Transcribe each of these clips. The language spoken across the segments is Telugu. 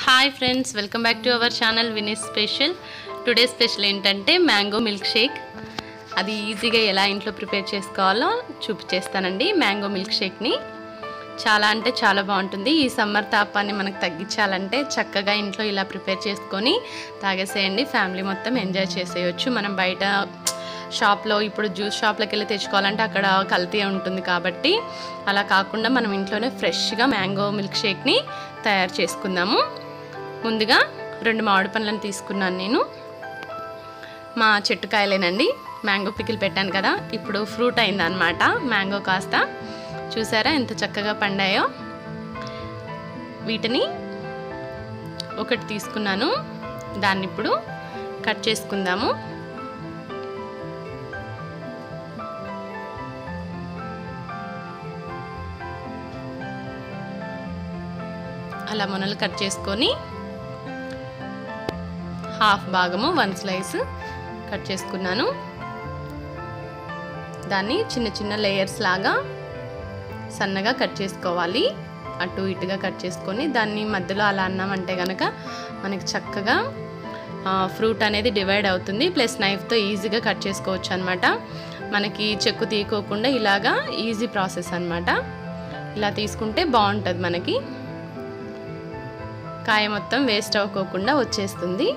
hi friends welcome back to our channel వినీస్ స్పెషల్ టుడే స్పెషల్ ఏంటంటే మ్యాంగో మిల్క్ షేక్ అది ఈజీగా ఎలా ఇంట్లో ప్రిపేర్ చేసుకోవాలో చూపించేస్తానండి మ్యాంగో మిల్క్ షేక్ని చాలా అంటే చాలా బాగుంటుంది ఈ సమ్మర్ తాపాన్ని మనకు తగ్గించాలంటే చక్కగా ఇంట్లో ఇలా ప్రిపేర్ చేసుకొని తాగేసేయండి ఫ్యామిలీ మొత్తం ఎంజాయ్ చేసేయచ్చు మనం బయట షాప్లో ఇప్పుడు జ్యూస్ షాప్లోకి వెళ్ళి తెచ్చుకోవాలంటే అక్కడ కల్తీ ఉంటుంది కాబట్టి అలా కాకుండా మనం ఇంట్లోనే ఫ్రెష్గా మ్యాంగో మిల్క్ షేక్ని తయారు చేసుకుందాము ముందుగా రెండు మామిడి పండ్లను తీసుకున్నాను నేను మా చెట్టు కాయలేనండి మ్యాంగో పికిల్ పెట్టాను కదా ఇప్పుడు ఫ్రూట్ అయిందనమాట మ్యాంగో కాస్త చూసారా ఎంత చక్కగా పండాయో వీటిని ఒకటి తీసుకున్నాను దాన్ని ఇప్పుడు కట్ చేసుకుందాము అలా మొనలు కట్ చేసుకొని హాఫ్ భాగము వన్ స్లైస్ కట్ చేసుకున్నాను దాన్ని చిన్న చిన్న లేయర్స్ లాగా సన్నగా కట్ చేసుకోవాలి అటు ఇటుగా కట్ చేసుకొని దాన్ని మధ్యలో అలా అన్నామంటే కనుక మనకి చక్కగా ఫ్రూట్ అనేది డివైడ్ అవుతుంది ప్లస్ నైఫ్తో ఈజీగా కట్ చేసుకోవచ్చు అనమాట మనకి చెక్కు తీయకోకుండా ఇలాగా ఈజీ ప్రాసెస్ అనమాట ఇలా తీసుకుంటే బాగుంటుంది మనకి కాయ మొత్తం వేస్ట్ అవ్వకోకుండా వచ్చేస్తుంది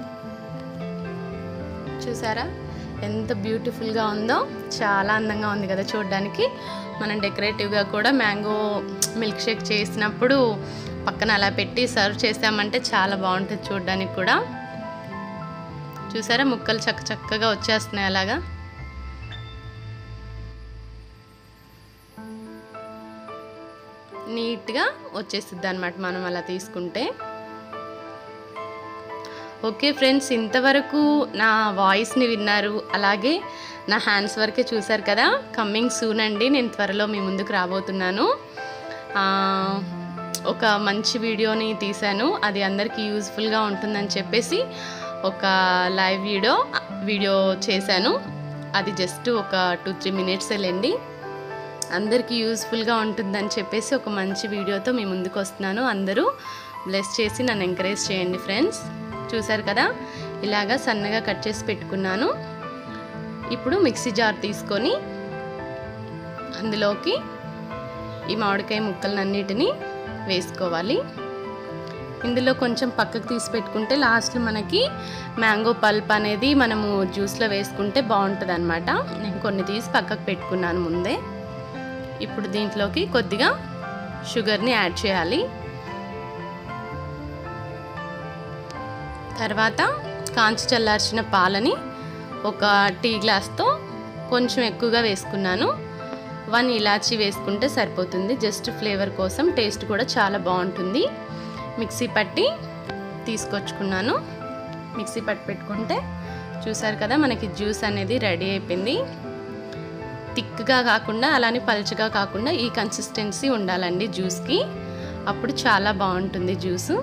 చూసారా ఎంత బ్యూటిఫుల్గా ఉందో చాలా అందంగా ఉంది కదా చూడడానికి మనం డెకరేటివ్గా కూడా మ్యాంగో మిల్క్ షేక్ చేసినప్పుడు పక్కన అలా పెట్టి సర్వ్ చేసామంటే చాలా బాగుంటుంది చూడడానికి కూడా చూసారా ముక్కలు చక్క చక్కగా వచ్చేస్తున్నాయి అలాగా నీట్గా వచ్చేస్తుంది అనమాట మనం అలా తీసుకుంటే ఓకే ఫ్రెండ్స్ ఇంతవరకు నా వాయిస్ని విన్నారు అలాగే నా హ్యాండ్స్ వరకే చూసారు కదా కమ్మింగ్ సూన్ అండి నేను త్వరలో మీ ముందుకు రాబోతున్నాను ఒక మంచి వీడియోని తీశాను అది అందరికీ యూజ్ఫుల్గా ఉంటుందని చెప్పేసి ఒక లైవ్ వీడియో వీడియో చేశాను అది జస్ట్ ఒక టూ త్రీ మినిట్స్ వెళ్ళండి అందరికీ యూస్ఫుల్గా ఉంటుందని చెప్పేసి ఒక మంచి వీడియోతో మీ ముందుకు వస్తున్నాను అందరూ బ్లెస్ చేసి నన్ను ఎంకరేజ్ చేయండి ఫ్రెండ్స్ చూసారు కదా ఇలాగా సన్నగా కట్ చేసి పెట్టుకున్నాను ఇప్పుడు మిక్సీ జార్ తీసుకొని అందులోకి ఈ మామిడికాయ ముక్కలన్నిటిని వేసుకోవాలి ఇందులో కొంచెం పక్కకు తీసి పెట్టుకుంటే లాస్ట్ మనకి మ్యాంగో పల్ప్ అనేది మనము జ్యూస్లో వేసుకుంటే బాగుంటుంది అనమాట నేను కొన్ని తీసి పక్కకు పెట్టుకున్నాను ముందే ఇప్పుడు దీంట్లోకి కొద్దిగా షుగర్ని యాడ్ చేయాలి తర్వాత కాంచి చల్లార్చిన పాలని ఒక టీ గ్లాస్తో కొంచెం ఎక్కువగా వేసుకున్నాను వన్ ఇలాచీ వేసుకుంటే సరిపోతుంది జస్ట్ ఫ్లేవర్ కోసం టేస్ట్ కూడా చాలా బాగుంటుంది మిక్సీ పట్టి తీసుకొచ్చుకున్నాను మిక్సీ పట్టి పెట్టుకుంటే చూసారు కదా మనకి జ్యూస్ అనేది రెడీ అయిపోయింది థిక్గా కాకుండా అలానే పలుచగా కాకుండా ఈ కన్సిస్టెన్సీ ఉండాలండి జ్యూస్కి అప్పుడు చాలా బాగుంటుంది జ్యూసు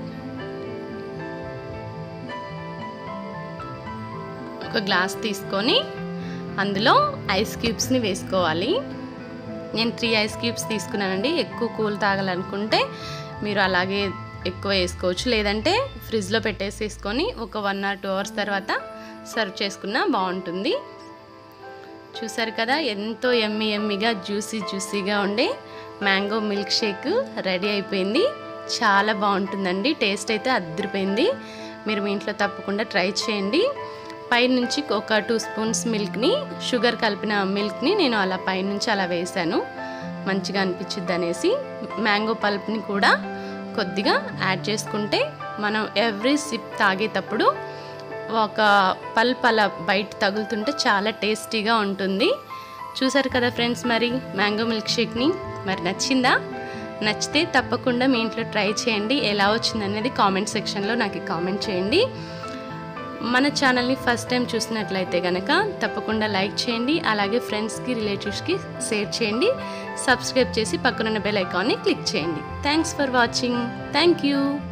ఒక గ్లాస్ తీసుకొని అందులో ఐస్ క్యూబ్స్ని వేసుకోవాలి నేను త్రీ ఐస్ క్యూబ్స్ తీసుకున్నానండి ఎక్కువ కూల్ తాగాలనుకుంటే మీరు అలాగే ఎక్కువ వేసుకోవచ్చు లేదంటే ఫ్రిడ్జ్లో పెట్టేసేసుకొని ఒక వన్ ఆర్ టూ అవర్స్ తర్వాత సర్వ్ చేసుకున్నా బాగుంటుంది చూసారు కదా ఎంతో ఎమ్మి ఎమ్మిగా జ్యూసీ జ్యూసీగా ఉండే మ్యాంగో మిల్క్ షేక్ రెడీ అయిపోయింది చాలా బాగుంటుందండి టేస్ట్ అయితే అద్దరిపోయింది మీరు మీ ఇంట్లో తప్పకుండా ట్రై చేయండి పైనుంచి ఒక టూ స్పూన్స్ మిల్క్ని షుగర్ కలిపిన మిల్క్ని నేను అలా పైనుంచి అలా వేసాను మంచిగా అనిపించిద్ది అనేసి మ్యాంగో పల్ప్ని కూడా కొద్దిగా యాడ్ చేసుకుంటే మనం ఎవ్రీ సిప్ తాగేటప్పుడు ఒక పల్ప్ అలా బయట తగులుతుంటే చాలా టేస్టీగా ఉంటుంది చూసారు కదా ఫ్రెండ్స్ మరి మ్యాంగో మిల్క్ షేక్ని మరి నచ్చిందా నచ్చితే తప్పకుండా మీ ఇంట్లో ట్రై చేయండి ఎలా వచ్చింది అనేది కామెంట్ సెక్షన్లో నాకు కామెంట్ చేయండి మన ఛానల్ని ఫస్ట్ టైం చూసినట్లయితే కనుక తప్పకుండా లైక్ చేయండి అలాగే ఫ్రెండ్స్కి రిలేటివ్స్కి షేర్ చేయండి సబ్స్క్రైబ్ చేసి పక్కనున్న బెల్ ఐకాన్ని క్లిక్ చేయండి thanks for watching thank you